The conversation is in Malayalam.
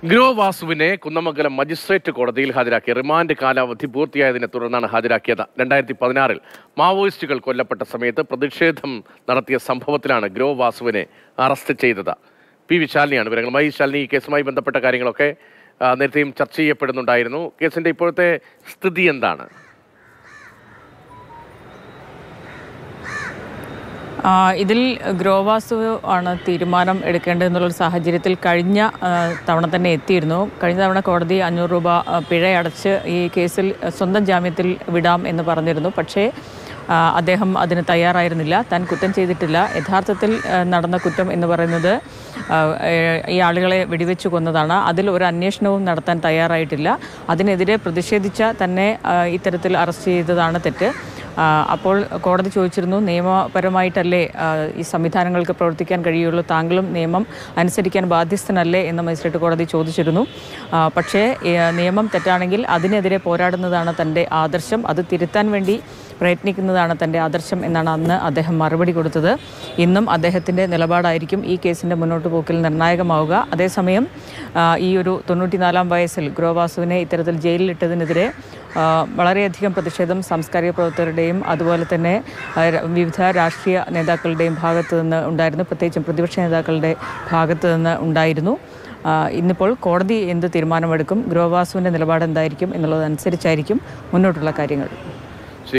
ഗ്രോ വാസുവിനെ കുന്നമംഗലം മജിസ്ട്രേറ്റ് കോടതിയിൽ ഹാജരാക്കി റിമാൻഡ് കാലാവധി പൂർത്തിയായതിനെ തുടർന്നാണ് ഹാജരാക്കിയത് രണ്ടായിരത്തി പതിനാറിൽ മാവോയിസ്റ്റുകൾ കൊല്ലപ്പെട്ട സമയത്ത് പ്രതിഷേധം നടത്തിയ സംഭവത്തിലാണ് ഗ്രോ വാസുവിനെ അറസ്റ്റ് ചെയ്തത് പി വിശാലിനിയാണ് വിവരങ്ങളുമായി ശാലിനി ഈ കേസുമായി ബന്ധപ്പെട്ട കാര്യങ്ങളൊക്കെ ആ, നേരത്തെയും ചർച്ച ചെയ്യപ്പെടുന്നുണ്ടായിരുന്നു കേസിന്റെ ഇപ്പോഴത്തെ സ്ഥിതി എന്താണ് ആ, ഇതിൽ ഗ്രോവാസു ആണ് തീരുമാനം എടുക്കേണ്ടതെന്നുള്ളൊരു സാഹചര്യത്തിൽ കഴിഞ്ഞ ആ, തവണ തന്നെ എത്തിയിരുന്നു കഴിഞ്ഞ തവണ കോടതി അഞ്ഞൂറ് രൂപ ആ, പിഴയടച്ച് ഈ കേസിൽ സ്വന്തം ജാമ്യത്തിൽ വിടാം എന്ന് പറഞ്ഞിരുന്നു പക്ഷേ ആ, അദ്ദേഹം അതിന് തയ്യാറായിരുന്നില്ല താൻ കുറ്റം ചെയ്തിട്ടില്ല യഥാർത്ഥത്തിൽ ആ, നടന്ന കുറ്റം എന്ന് പറയുന്നത് ആ, ഏ, ഈ ആളുകളെ വെടിവെച്ച് കൊന്നതാണ് അതിൽ ഒരു അന്വേഷണവും നടത്താൻ തയ്യാറായിട്ടില്ല അതിനെതിരെ പ്രതിഷേധിച്ച തന്നെ ആ, ഇത്തരത്തിൽ അറസ്റ്റ് ചെയ്തതാണ് തെറ്റ് ആ, അപ്പോൾ കോടതി ചോദിച്ചിരുന്നു നിയമപരമായിട്ടല്ലേ ആ, ഈ സംവിധാനങ്ങൾക്ക് പ്രവർത്തിക്കാൻ കഴിയുള്ളൂ താങ്കളും നിയമം അനുസരിക്കാൻ ബാധ്യസ്ഥനല്ലേ എന്ന് മജിസ്ട്രേറ്റ് കോടതി ചോദിച്ചിരുന്നു ആ, പക്ഷേ ഏ, നിയമം തെറ്റാണെങ്കിൽ അതിനെതിരെ പോരാടുന്നതാണ് തൻ്റെ ആദർശം അത് തിരുത്താൻ വേണ്ടി പ്രയത്നിക്കുന്നതാണ് തൻ്റെ ആദർശം എന്നാണ് അന്ന് അദ്ദേഹം മറുപടി കൊടുത്തത് ഇന്നും അദ്ദേഹത്തിൻ്റെ നിലപാടായിരിക്കും ഈ കേസിൻ്റെ മുന്നോട്ട് പോക്കിൽ നിർണായകമാവുക അതേസമയം ആ, ഈ ഒരു തൊണ്ണൂറ്റിനാലാം വയസ്സിൽ ഗ്രോവാസുവിനെ ഇത്തരത്തിൽ ജയിലിലിട്ടതിനെതിരെ ആ, വളരെയധികം പ്രതിഷേധം സാംസ്കാരിക പ്രവർത്തകരുടെയും അതുപോലെ തന്നെ ആ, ര- വിവിധ രാഷ്ട്രീയ നേതാക്കളുടെയും ഭാഗത്ത് നിന്ന് ഉണ്ടായിരുന്നു പ്രത്യേകിച്ചും പ്രതിപക്ഷ നേതാക്കളുടെ ഭാഗത്ത് നിന്ന് ഉണ്ടായിരുന്നു ആ, ഇന്നിപ്പോൾ കോടതി എന്ത് തീരുമാനമെടുക്കും ഗ്രോവാസുവിൻ്റെ നിലപാട് എന്തായിരിക്കും എന്നുള്ളതനുസരിച്ചായിരിക്കും മുന്നോട്ടുള്ള കാര്യങ്ങൾ